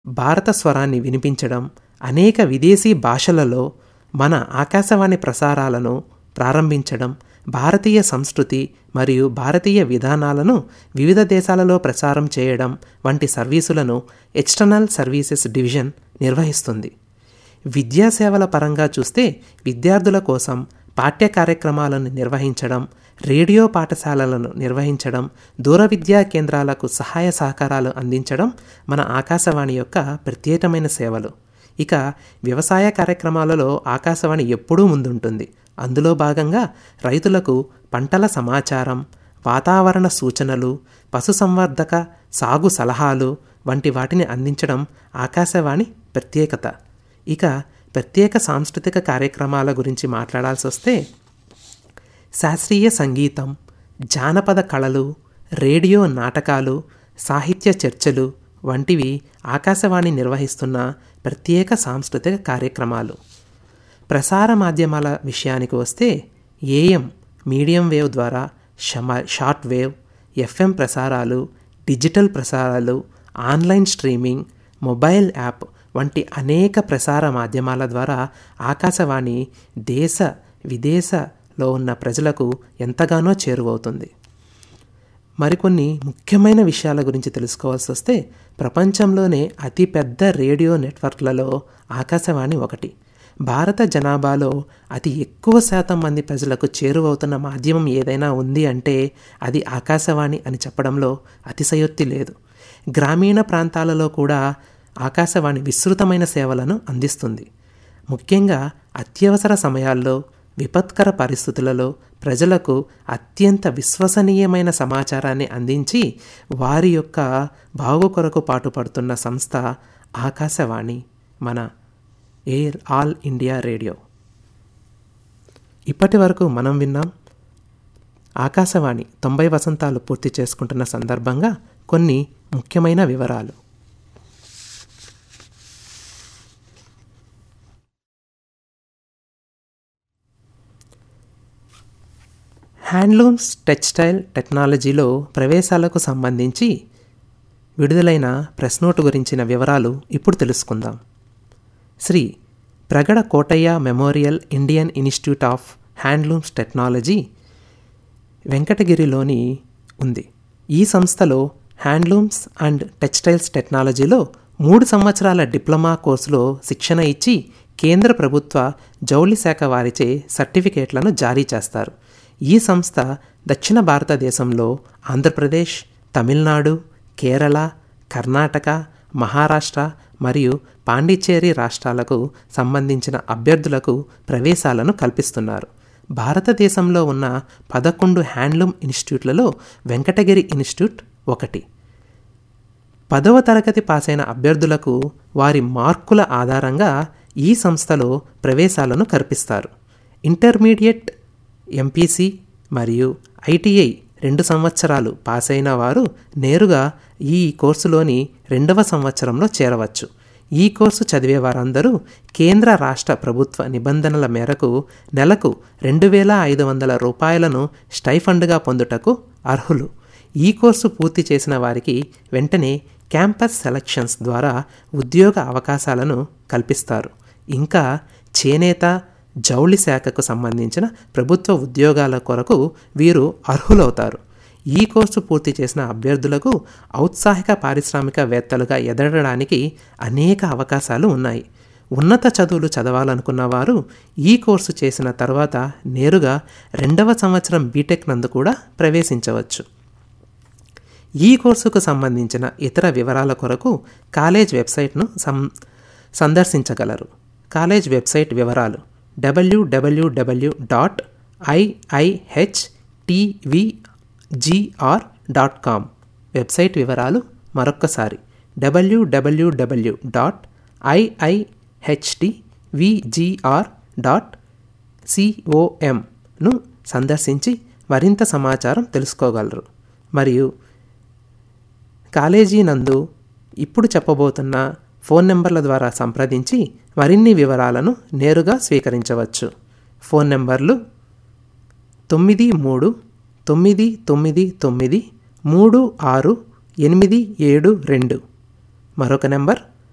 భారత స్వరాన్ని వినిపించడం అనేక విదేశీ భాషలలో మన ఆకాశవాణి ప్రసారాలను ప్రారంభించడం భారతీయ సంస్కృతి మరియు భారతీయ విధానాలను వివిధ దేశాలలో ప్రసారం చేయడం వంటి సర్వీసులను ఎక్స్టర్నల్ సర్వీసెస్ డివిజన్ నిర్వహిస్తుంది విద్యా సేవల పరంగా చూస్తే విద్యార్థుల కోసం పాఠ్య కార్యక్రమాలను నిర్వహించడం రేడియో పాఠశాలలను నిర్వహించడం దూర విద్యా కేంద్రాలకు సహాయ సహకారాలు అందించడం మన ఆకాశవాణి యొక్క ప్రత్యేకమైన సేవలు ఇక వ్యవసాయ కార్యక్రమాలలో ఆకాశవాణి ఎప్పుడూ ముందుంటుంది అందులో భాగంగా రైతులకు పంటల సమాచారం వాతావరణ సూచనలు పశుసంవర్ధక సాగు సలహాలు వంటి వాటిని అందించడం ఆకాశవాణి ప్రత్యేకత ఇక ప్రత్యేక సాంస్కృతిక కార్యక్రమాల గురించి మాట్లాడాల్సి వస్తే శాస్త్రీయ సంగీతం జానపద కళలు రేడియో నాటకాలు సాహిత్య చర్చలు వంటివి ఆకాశవాణి నిర్వహిస్తున్న ప్రత్యేక సాంస్కృతిక కార్యక్రమాలు ప్రసార మాధ్యమాల విషయానికి వస్తే ఏఎం మీడియం వేవ్ ద్వారా షమ షార్ట్ వేవ్ ఎఫ్ఎం ప్రసారాలు డిజిటల్ ప్రసారాలు ఆన్లైన్ స్ట్రీమింగ్ మొబైల్ యాప్ వంటి అనేక ప్రసార మాధ్యమాల ద్వారా ఆకాశవాణి దేశ విదేశలో ఉన్న ప్రజలకు ఎంతగానో చేరువవుతుంది మరికొన్ని ముఖ్యమైన విషయాల గురించి తెలుసుకోవాల్సి వస్తే ప్రపంచంలోనే అతిపెద్ద రేడియో నెట్వర్క్లలో ఆకాశవాణి ఒకటి భారత జనాభాలో అతి ఎక్కువ శాతం మంది ప్రజలకు చేరువవుతున్న మాధ్యమం ఏదైనా ఉంది అంటే అది ఆకాశవాణి అని చెప్పడంలో అతిశయోక్తి లేదు గ్రామీణ ప్రాంతాలలో కూడా ఆకాశవాణి విస్తృతమైన సేవలను అందిస్తుంది ముఖ్యంగా అత్యవసర సమయాల్లో విపత్కర పరిస్థితులలో ప్రజలకు అత్యంత విశ్వసనీయమైన సమాచారాన్ని అందించి వారి యొక్క బాగు కొరకు పాటుపడుతున్న సంస్థ ఆకాశవాణి మన ఎయిర్ ఆల్ ఇండియా రేడియో ఇప్పటి వరకు మనం విన్నాం ఆకాశవాణి తొంభై వసంతాలు పూర్తి చేసుకుంటున్న సందర్భంగా కొన్ని ముఖ్యమైన వివరాలు హ్యాండ్లూమ్స్ టెక్స్టైల్ టెక్నాలజీలో ప్రవేశాలకు సంబంధించి విడుదలైన ప్రెస్ నోటు గురించిన వివరాలు ఇప్పుడు తెలుసుకుందాం Shri Pragada Kotaiah memorial Indian institute of handlooms technology వెంకటగిరిలోని ఉంది ఈ సంస్థలో హ్యాండ్లూమ్స్ అండ్ టెక్స్టైల్స్ టెక్నాలజీలో మూడు సంవత్సరాల డిప్లొమా కోర్సులో శిక్షణ ఇచ్చి కేంద్ర ప్రభుత్వ జౌళి శాఖ వారిచే సర్టిఫికేట్లను జారీ చేస్తారు ఈ సంస్థ దక్షిణ భారతదేశంలో ఆంధ్రప్రదేశ్ తమిళనాడు కేరళ కర్ణాటక మహారాష్ట్ర మరియు పాండిచ్చేరి రాష్ట్రాలకు సంబంధించిన అభ్యర్థులకు ప్రవేశాలను కల్పిస్తున్నారు భారతదేశంలో ఉన్న పదకొండు హ్యాండ్లూమ్ ఇన్స్టిట్యూట్లలో వెంకటగిరి ఇన్స్టిట్యూట్ ఒకటి పదవ తరగతి పాసైన అభ్యర్థులకు వారి మార్కుల ఆధారంగా ఈ సంస్థలో ప్రవేశాలను కల్పిస్తారు ఇంటర్మీడియట్ ఎంపీసీ మరియు ఐటీఐ రెండు సంవత్సరాలు పాస్ అయిన వారు నేరుగా ఈ కోర్సులోని రెండవ సంవత్సరంలో చేరవచ్చు ఈ కోర్సు చదివే వారందరూ కేంద్ర రాష్ట్ర ప్రభుత్వ నిబంధనల మేరకు నెలకు రెండు వేల ఐదు వందల రూపాయలను స్టైఫండ్గా పొందుటకు అర్హులు ఈ కోర్సు పూర్తి చేసిన వారికి వెంటనే క్యాంపస్ సెలక్షన్స్ ద్వారా ఉద్యోగ అవకాశాలను కల్పిస్తారు ఇంకా చేనేత జౌళి శాఖకు సంబంధించిన ప్రభుత్వ ఉద్యోగాల కొరకు వీరు అర్హులవుతారు ఈ కోర్సు పూర్తి చేసిన అభ్యర్థులకు ఔత్సాహిక పారిశ్రామికవేత్తలుగా ఎదగడానికి అనేక అవకాశాలు ఉన్నాయి ఉన్నత చదువులు చదవాలనుకున్న వారు ఈ కోర్సు చేసిన తర్వాత నేరుగా రెండవ సంవత్సరం బీటెక్ నందు కూడా ప్రవేశించవచ్చు ఈ కోర్సుకు సంబంధించిన ఇతర వివరాల కొరకు కాలేజ్ వెబ్సైట్ను సం సందర్శించగలరు కాలేజ్ వెబ్సైట్ వివరాలు WWW dot IIHTVGR dot com website వివరాలు మరొక్కసారి డబ్ల్యూడబ్ల్యూడబ్ల్యూ డాట్ ఐఐహెచ్టివిజిఆర్ డాట్ సిఓఎంను సందర్శించి మరింత సమాచారం తెలుసుకోగలరు మరియు కాలేజీ నందు ఇప్పుడు చెప్పబోతున్న ఫోన్ నెంబర్ల ద్వారా సంప్రదించి మరిన్ని వివరాలను నేరుగా స్వీకరించవచ్చు ఫోన్ నెంబర్లు తొమ్మిది మూడు తొమ్మిది తొమ్మిది తొమ్మిది మూడు ఆరు ఎనిమిది ఏడు రెండు మరొక నెంబర్